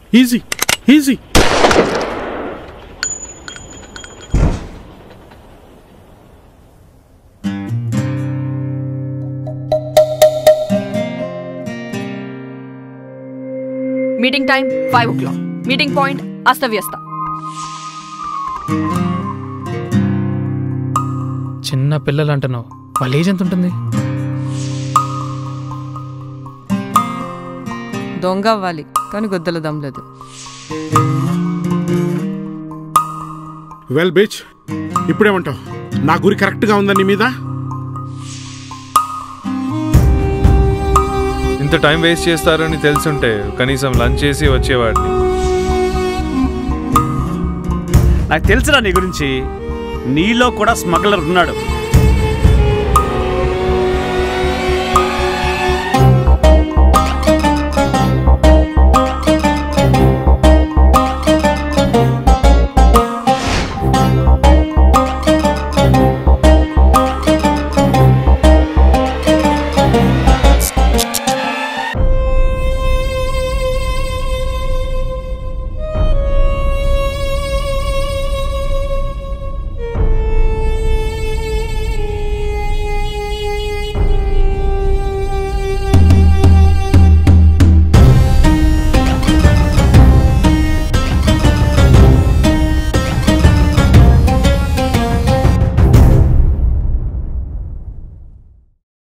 easy easy meeting time five o'clock meeting point అస్తవ్యస్త చిన్న పిల్లలు అంటున్నావు వాళ్ళ ఏజ్ ఎంత ఉంటుంది దొంగ అవ్వాలి కానీ గొద్దల దమ్లేదు వెల్ బీచ్ ఇప్పుడేమంటావు నా గురి కరెక్ట్గా ఉందా నీ మీద ఇంత టైం వేస్ట్ చేస్తారని తెలుసుంటే కనీసం లంచ్ చేసి వచ్చేవాడిని నాకు తెలుసురా నీ గురించి నీలో కూడా స్మగ్లర్ ఉన్నాడు